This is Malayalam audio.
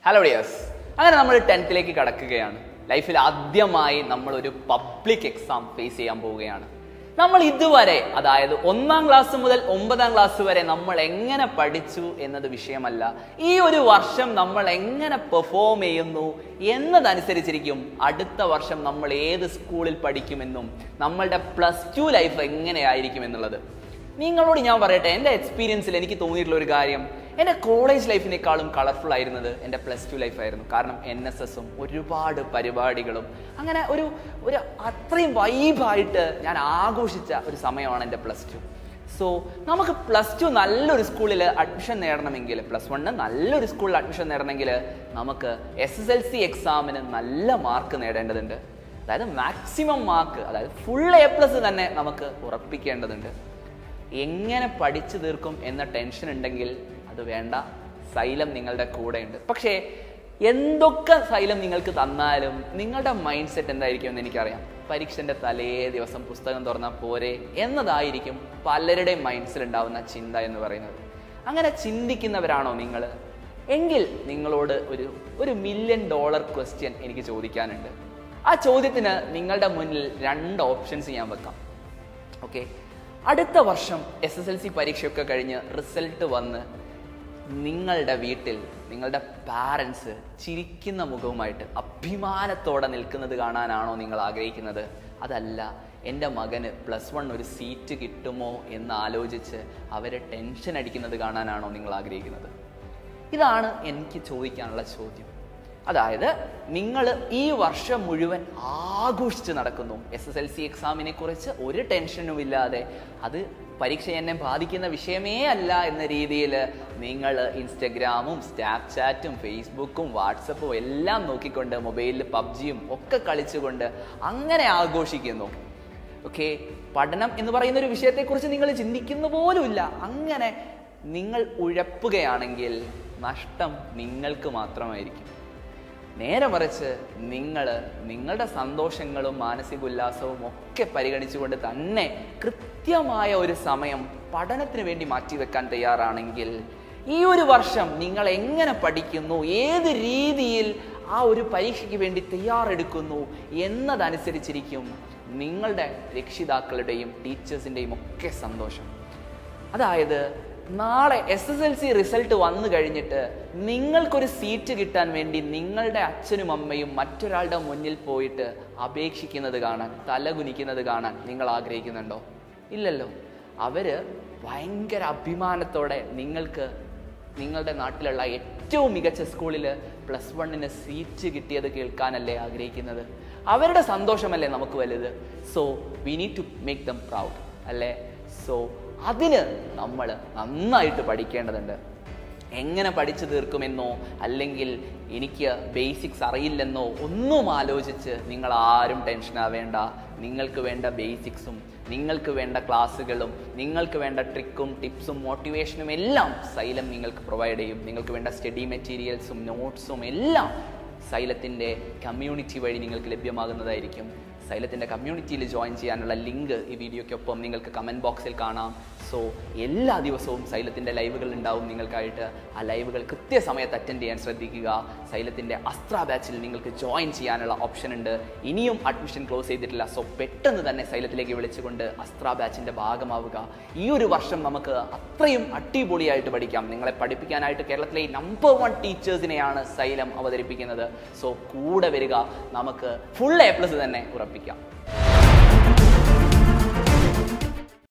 ഹലോ ഡിയേഴ്സ് അങ്ങനെ നമ്മൾ ടെൻത്തിലേക്ക് കടക്കുകയാണ് ലൈഫിൽ ആദ്യമായി നമ്മൾ ഒരു പബ്ലിക് എക്സാം ഫേസ് ചെയ്യാൻ പോവുകയാണ് നമ്മൾ ഇതുവരെ അതായത് ഒന്നാം ക്ലാസ് മുതൽ ഒമ്പതാം ക്ലാസ് വരെ നമ്മൾ എങ്ങനെ പഠിച്ചു എന്നത് വിഷയമല്ല ഈ ഒരു വർഷം നമ്മൾ എങ്ങനെ പെർഫോം ചെയ്യുന്നു എന്നതനുസരിച്ചിരിക്കും അടുത്ത വർഷം നമ്മൾ ഏത് സ്കൂളിൽ പഠിക്കുമെന്നും നമ്മളുടെ പ്ലസ് ടു ലൈഫ് എങ്ങനെയായിരിക്കും എന്നുള്ളത് നിങ്ങളോട് ഞാൻ പറയട്ടെ എൻ്റെ എക്സ്പീരിയൻസിൽ എനിക്ക് തോന്നിയിട്ടുള്ള ഒരു കാര്യം എൻ്റെ കോളേജ് ലൈഫിനേക്കാളും കളർഫുൾ ആയിരുന്നത് എൻ്റെ പ്ലസ് ടു ലൈഫായിരുന്നു കാരണം എൻ എസ് എസും ഒരുപാട് പരിപാടികളും അങ്ങനെ ഒരു ഒരു അത്രയും വൈബായിട്ട് ഞാൻ ആഘോഷിച്ച ഒരു സമയമാണ് എൻ്റെ പ്ലസ് ടു സോ നമുക്ക് പ്ലസ് ടു നല്ലൊരു സ്കൂളിൽ അഡ്മിഷൻ നേടണമെങ്കിൽ പ്ലസ് വണ്ണ് നല്ലൊരു സ്കൂളിൽ അഡ്മിഷൻ നേടണമെങ്കിൽ നമുക്ക് എസ് എസ് എൽ സി എക്സാമിന് നല്ല മാർക്ക് നേടേണ്ടതുണ്ട് അതായത് മാക്സിമം മാർക്ക് അതായത് ഫുൾ എ പ്ലസ് തന്നെ നമുക്ക് ഉറപ്പിക്കേണ്ടതുണ്ട് എങ്ങനെ പഠിച്ചു തീർക്കും എന്ന ടെൻഷൻ ഉണ്ടെങ്കിൽ അത് വേണ്ട സൈലം നിങ്ങളുടെ കൂടെയുണ്ട് പക്ഷേ എന്തൊക്കെ സൈലം നിങ്ങൾക്ക് തന്നാലും നിങ്ങളുടെ മൈൻഡ് സെറ്റ് എന്തായിരിക്കും എന്ന് എനിക്കറിയാം പരീക്ഷന്റെ തലേ ദിവസം പുസ്തകം തുറന്നാൽ പോരെ എന്നതായിരിക്കും പലരുടെയും മൈൻഡ്സിൽ ഉണ്ടാവുന്ന ചിന്ത എന്ന് പറയുന്നത് അങ്ങനെ ചിന്തിക്കുന്നവരാണോ നിങ്ങൾ എങ്കിൽ നിങ്ങളോട് ഒരു ഒരു മില്യൺ ഡോളർ ക്വസ്റ്റ്യൻ എനിക്ക് ചോദിക്കാനുണ്ട് ആ ചോദ്യത്തിന് നിങ്ങളുടെ മുന്നിൽ രണ്ട് ഓപ്ഷൻസ് ഞാൻ വെക്കാം ഓക്കെ അടുത്ത വർഷം എസ് എസ് എൽ സി പരീക്ഷയൊക്കെ കഴിഞ്ഞ് റിസൾട്ട് വന്ന് നിങ്ങളുടെ വീട്ടിൽ നിങ്ങളുടെ പാരൻസ് ചിരിക്കുന്ന മുഖവുമായിട്ട് അഭിമാനത്തോടെ നിൽക്കുന്നത് കാണാനാണോ നിങ്ങൾ ആഗ്രഹിക്കുന്നത് അതല്ല എൻ്റെ മകന് പ്ലസ് വൺ ഒരു സീറ്റ് കിട്ടുമോ എന്ന് ആലോചിച്ച് അവരെ ടെൻഷൻ അടിക്കുന്നത് കാണാനാണോ നിങ്ങൾ ആഗ്രഹിക്കുന്നത് ഇതാണ് എനിക്ക് ചോദിക്കാനുള്ള ചോദ്യം അതായത് നിങ്ങൾ ഈ വർഷം മുഴുവൻ ആഘോഷിച്ച് നടക്കുന്നു എസ് എസ് എൽ സി എക്സാമിനെ കുറിച്ച് ഒരു ടെൻഷനും ഇല്ലാതെ അത് പരീക്ഷ എന്നെ ബാധിക്കുന്ന വിഷയമേ അല്ല എന്ന രീതിയിൽ നിങ്ങൾ ഇൻസ്റ്റഗ്രാമും സ്നാപ്ചാറ്റും ഫേസ്ബുക്കും വാട്സപ്പും എല്ലാം നോക്കിക്കൊണ്ട് മൊബൈലിൽ പബ്ജിയും ഒക്കെ കളിച്ചുകൊണ്ട് അങ്ങനെ ആഘോഷിക്കുന്നു ഓക്കെ പഠനം എന്ന് പറയുന്ന ഒരു വിഷയത്തെക്കുറിച്ച് നിങ്ങൾ ചിന്തിക്കുന്ന പോലുമില്ല അങ്ങനെ നിങ്ങൾ ഉഴപ്പുകയാണെങ്കിൽ നഷ്ടം നിങ്ങൾക്ക് മാത്രമായിരിക്കും നേരെ മറിച്ച് നിങ്ങൾ നിങ്ങളുടെ സന്തോഷങ്ങളും മാനസിക ഉല്ലാസവും ഒക്കെ പരിഗണിച്ചുകൊണ്ട് തന്നെ കൃത്യമായ ഒരു സമയം പഠനത്തിന് വേണ്ടി മാറ്റിവെക്കാൻ തയ്യാറാണെങ്കിൽ ഈ ഒരു വർഷം നിങ്ങൾ എങ്ങനെ പഠിക്കുന്നു ഏത് രീതിയിൽ ആ ഒരു പരീക്ഷയ്ക്ക് വേണ്ടി തയ്യാറെടുക്കുന്നു എന്നതനുസരിച്ചിരിക്കും നിങ്ങളുടെ രക്ഷിതാക്കളുടെയും ടീച്ചേഴ്സിൻ്റെയും ഒക്കെ സന്തോഷം അതായത് നാളെ S S L C result വന്നു കഴിഞ്ഞിട്ട് നിങ്ങൾക്കൊരു സീറ്റ് കിട്ടാൻ വേണ്ടി നിങ്ങളുടെ അച്ഛനും അമ്മയും മറ്റൊരാളുടെ മുന്നിൽ പോയിട്ട് അപേക്ഷിക്കുന്നത് കാണാൻ തലകുനിക്കുന്നത് കാണാൻ നിങ്ങൾ ആഗ്രഹിക്കുന്നുണ്ടോ ഇല്ലല്ലോ അവര് ഭയങ്കര അഭിമാനത്തോടെ നിങ്ങൾക്ക് നിങ്ങളുടെ നാട്ടിലുള്ള ഏറ്റവും മികച്ച സ്കൂളിൽ പ്ലസ് വണ്ണിന് സീറ്റ് കിട്ടിയത് കേൾക്കാനല്ലേ ആഗ്രഹിക്കുന്നത് അവരുടെ സന്തോഷമല്ലേ നമുക്ക് വലുത് so we need to make them proud അല്ലേ സോ അതിന് നമ്മൾ നന്നായിട്ട് പഠിക്കേണ്ടതുണ്ട് എങ്ങനെ പഠിച്ചു തീർക്കുമെന്നോ അല്ലെങ്കിൽ എനിക്ക് ബേസിക്സ് അറിയില്ലെന്നോ ഒന്നും ആലോചിച്ച് നിങ്ങൾ ആരും ടെൻഷൻ ആവേണ്ട നിങ്ങൾക്ക് വേണ്ട ബേസിക്സും നിങ്ങൾക്ക് വേണ്ട ക്ലാസ്സുകളും നിങ്ങൾക്ക് വേണ്ട ട്രിക്കും ടിപ്സും മോട്ടിവേഷനും എല്ലാം സൈലം നിങ്ങൾക്ക് പ്രൊവൈഡ് ചെയ്യും നിങ്ങൾക്ക് വേണ്ട സ്റ്റഡി മെറ്റീരിയൽസും നോട്ട്സും എല്ലാം സൈലത്തിൻ്റെ കമ്മ്യൂണിറ്റി വഴി നിങ്ങൾക്ക് ലഭ്യമാകുന്നതായിരിക്കും സൈലത്തിൻ്റെ കമ്മ്യൂണിറ്റിയിൽ ജോയിൻ ചെയ്യാനുള്ള ലിങ്ക് ഈ വീഡിയോയ്ക്കൊപ്പം നിങ്ങൾക്ക് കമൻറ്റ് ബോക്സിൽ കാണാം സോ എല്ലാ ദിവസവും സൈലത്തിൻ്റെ ലൈവുകൾ ഉണ്ടാവും നിങ്ങൾക്കായിട്ട് ആ ലൈവുകൾ കൃത്യസമയത്ത് അറ്റൻഡ് ചെയ്യാൻ ശ്രദ്ധിക്കുക സൈലത്തിൻ്റെ അസ്ത്ര ബാച്ചിൽ നിങ്ങൾക്ക് ജോയിൻ ചെയ്യാനുള്ള ഓപ്ഷൻ ഉണ്ട് ഇനിയും അഡ്മിഷൻ ക്ലോസ് ചെയ്തിട്ടില്ല സോ പെട്ടെന്ന് തന്നെ സൈലത്തിലേക്ക് വിളിച്ചുകൊണ്ട് അസ്ത്ര ബാച്ചിൻ്റെ ഭാഗമാവുക ഈ ഒരു വർഷം നമുക്ക് അത്രയും അടിപൊളിയായിട്ട് പഠിക്കാം നിങ്ങളെ പഠിപ്പിക്കാനായിട്ട് കേരളത്തിലെ നമ്പർ വൺ ടീച്ചേഴ്സിനെയാണ് സൈലം അവതരിപ്പിക്കുന്നത് സോ കൂടെ വരിക നമുക്ക് ഫുൾ എ പ്ലസ് തന്നെ ഉറപ്പിക്കാം